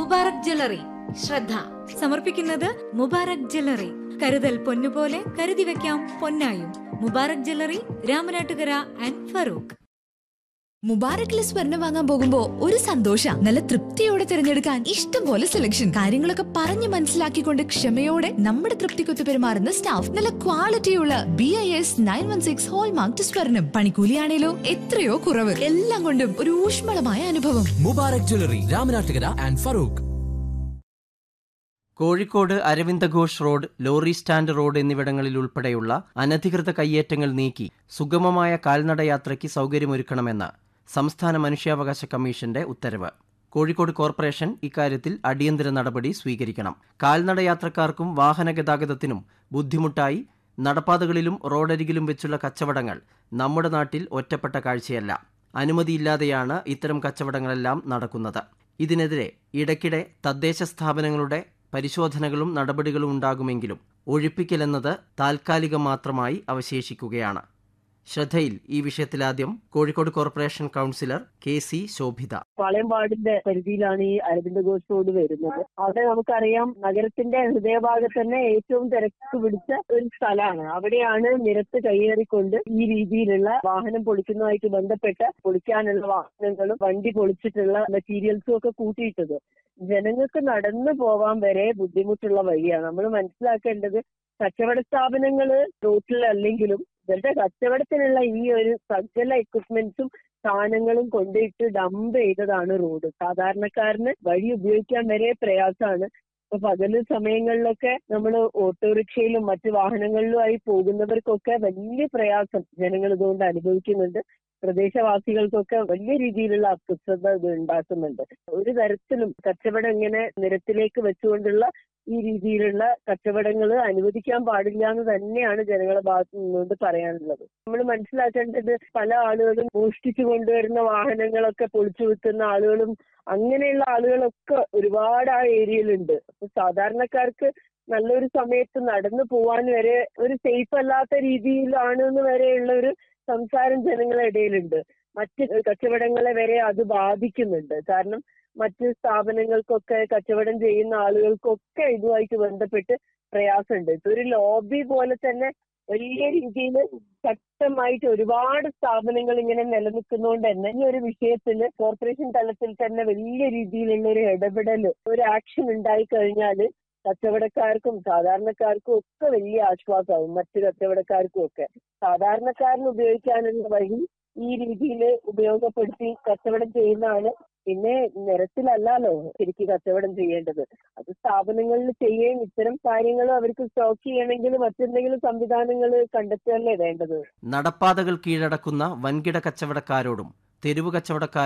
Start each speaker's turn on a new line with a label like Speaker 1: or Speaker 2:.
Speaker 1: Mubarak jewellery ശ്രദ്ധ സമർപ്പിക്കുന്നത് Mubarak jewellery കരുതൽ പൊന്നുപോലെ കരുതി വെക്കാം പൊന്നായും മുബാറക് ജ്വല്ലറി രാമനാട്ടുകര ആൻഡ് ഫറൂഖ്
Speaker 2: മുബാറക്കിലെ സ്വർണം വാങ്ങാൻ പോകുമ്പോ ഒരു സന്തോഷ നല്ല തൃപ്തിയോടെ തിരഞ്ഞെടുക്കാൻ ഇഷ്ടം പോലെ സെലക്ഷൻ കാര്യങ്ങളൊക്കെ പറഞ്ഞു മനസ്സിലാക്കിക്കൊണ്ട് ക്ഷമയോടെ നമ്മുടെ തൃപ്തിക്കൊത്ത് പെരുമാറുന്ന സ്റ്റാഫ് നല്ല ക്വാളിറ്റിയുള്ള B I S nine one six hallmark സ്വർണം പണിക്കൂലിയാണേലോ എത്രയോ കുറവ് എല്ലാം കൊണ്ടും ഒരു ഊഷ്മളമായ അനുഭവം
Speaker 3: Mubarak jewellery Ramanattukara and Farook
Speaker 4: Kozhikode Aravinda Ghosh road lorry stand road എന്നിവിടങ്ങളിൽ ഉൾപ്പെടെയുള്ള അനധികൃത കയ്യേറ്റങ്ങൾ നീക്കി സുഗമമായ കാൽനടയാത്രയ്ക്ക് സൗകര്യമൊരുക്കണമെന്ന് സംസ്ഥാന മനുഷ്യാവകാശ കമ്മീഷന്റെ ഉത്തരവ് കോഴിക്കോട് കോർപ്പറേഷൻ ഇക്കാര്യത്തിൽ അടിയന്തര നടപടി സ്വീകരിക്കണം കാൽനടയാത്രക്കാർക്കും വാഹന ഗതാഗതത്തിനും ബുദ്ധിമുട്ടായി നടപ്പാതകളിലും റോഡരികിലും വെച്ചുള്ള കച്ചവടങ്ങൾ നമ്മുടെ നാട്ടിൽ ഒറ്റപ്പെട്ട കാഴ്ചയല്ല അനുമതിയില്ലാതെയാണ് ഇത്തരം കച്ചവടങ്ങളെല്ലാം നടക്കുന്നത് ഇതിനെതിരെ ഇടയ്ക്കിടെ തദ്ദേശ സ്ഥാപനങ്ങളുടെ പരിശോധനകളും നടപടികളും ഉണ്ടാകുമെങ്കിലും ഒഴിപ്പിക്കലെന്നത് താൽക്കാലികം മാത്രമായി അവശേഷിക്കുകയാണ് ശ്രദ്ധയിൽ ഈ വിഷയത്തിലാദ്യം Kozhikode corporation councillor K C Shobhitha
Speaker 5: Palayam വാർഡിന്റെ പരിധിയിലാണ് ഈ അരവിന്ദ ഘോഷ് റോഡ് വരുന്നത് അവിടെ നമുക്കറിയാം നഗരത്തിന്റെ ഹൃദയഭാഗത്ത് തന്നെ ഏറ്റവും തിരക്ക് പിടിച്ച ഒരു സ്ഥലമാണ് അവിടെയാണ് നിരത്ത് കൈയേറിക്കൊണ്ട് ഈ രീതിയിലുള്ള വാഹനം പൊളിക്കുന്നതുമായിട്ട് ബന്ധപ്പെട്ട പൊളിക്കാനുള്ള വാഹനങ്ങളും വണ്ടി പൊളിച്ചിട്ടുള്ള മെറ്റീരിയൽസും ഒക്കെ കൂട്ടിയിട്ടത് ജനങ്ങൾക്ക് നടന്നു പോവാൻ വരെ ബുദ്ധിമുട്ടുള്ള വഴിയാണ് നമ്മൾ മനസ്സിലാക്കേണ്ടത് കച്ചവട സ്ഥാപനങ്ങള് റോട്ടിലല്ലെങ്കിലും ഇവരുടെ കച്ചവടത്തിനുള്ള ഈ ഒരു സകല എക്വിപ്മെന്റ്സും സാധനങ്ങളും കൊണ്ടിട്ട് ഡംപ് ചെയ്തതാണ് റോഡ് സാധാരണക്കാരന് വഴി ഉപയോഗിക്കാൻ വരെ പ്രയാസമാണ് ഇപ്പൊ പകല് സമയങ്ങളിലൊക്കെ നമ്മൾ ഓട്ടോറിക്ഷയിലും മറ്റു വാഹനങ്ങളിലുമായി പോകുന്നവർക്കൊക്കെ വലിയ പ്രയാസം ജനങ്ങൾ ഇതുകൊണ്ട് അനുഭവിക്കുന്നുണ്ട് പ്രദേശവാസികൾക്കൊക്കെ വലിയ രീതിയിലുള്ള അസ്വസ്ഥത ഇത് ഉണ്ടാക്കുന്നുണ്ട് ഒരു തരത്തിലും കച്ചവടം ഇങ്ങനെ നിരത്തിലേക്ക് വെച്ചുകൊണ്ടുള്ള ഈ രീതിയിലുള്ള കച്ചവടങ്ങൾ അനുവദിക്കാൻ പാടില്ല എന്ന് തന്നെയാണ് ജനങ്ങളുടെ ഭാഗത്ത് നിന്നുകൊണ്ട് പറയാനുള്ളത് നമ്മൾ മനസ്സിലാക്കേണ്ടത് പല ആളുകളും മോഷ്ടിച്ചു കൊണ്ടുവരുന്ന വാഹനങ്ങളൊക്കെ പൊളിച്ചു വിൽക്കുന്ന ആളുകളും അങ്ങനെയുള്ള ആളുകളൊക്കെ ഒരുപാട് ആ ഏരിയയിലുണ്ട് അപ്പൊ സാധാരണക്കാർക്ക് നല്ലൊരു സമയത്ത് നടന്നു പോവാൻ വരെ ഒരു സേഫ് അല്ലാത്ത രീതിയിലാണെന്ന് വരെയുള്ള ഒരു സംസാരം ജനങ്ങളുടെ ഇടയിലുണ്ട് മറ്റ് കച്ചവടങ്ങളെ വരെ അത് ബാധിക്കുന്നുണ്ട് കാരണം മറ്റ് സ്ഥാപനങ്ങൾക്കൊക്കെ കച്ചവടം ചെയ്യുന്ന ആളുകൾക്കൊക്കെ ഇതുമായിട്ട് ബന്ധപ്പെട്ട് പ്രയാസമുണ്ട് ഇതൊരു ലോബി പോലെ തന്നെ വലിയ രീതിയിൽ ശക്തമായിട്ട് ഒരുപാട് സ്ഥാപനങ്ങൾ ഇങ്ങനെ നിലനിൽക്കുന്നതുകൊണ്ട് തന്നെ ഈ ഒരു വിഷയത്തിൽ കോർപ്പറേഷൻ തലത്തിൽ തന്നെ വലിയ രീതിയിലുള്ള ഒരു ഇടപെടൽ ഒരു ആക്ഷൻ ഉണ്ടായി കഴിഞ്ഞാൽ കച്ചവടക്കാർക്കും സാധാരണക്കാർക്കും ഒക്കെ വലിയ ആശ്വാസമാവും മറ്റു കച്ചവടക്കാർക്കും ഒക്കെ സാധാരണക്കാരന് ഉപയോഗിക്കാനുള്ള വഴി ഈ രീതിയിൽ ഉപയോഗപ്പെടുത്തി കച്ചവടം ചെയ്യുന്നതാണ് പിന്നെ നിരത്തിലല്ലല്ലോ ശരിക്കും കച്ചവടം ചെയ്യേണ്ടത് അത് സ്ഥാപനങ്ങളിൽ ചെയ്യുകയും ഇത്തരം കാര്യങ്ങൾ അവർക്ക് സ്റ്റോക്ക് ചെയ്യണമെങ്കിൽ മറ്റെന്തെങ്കിലും സംവിധാനങ്ങൾ കണ്ടെത്തുകയല്ലേ വേണ്ടത്
Speaker 4: നടപ്പാതകൾ കീഴടക്കുന്ന വൻകിട കച്ചവടക്കാരോടും തെരുവ് കച്ചവടക്കാരോടും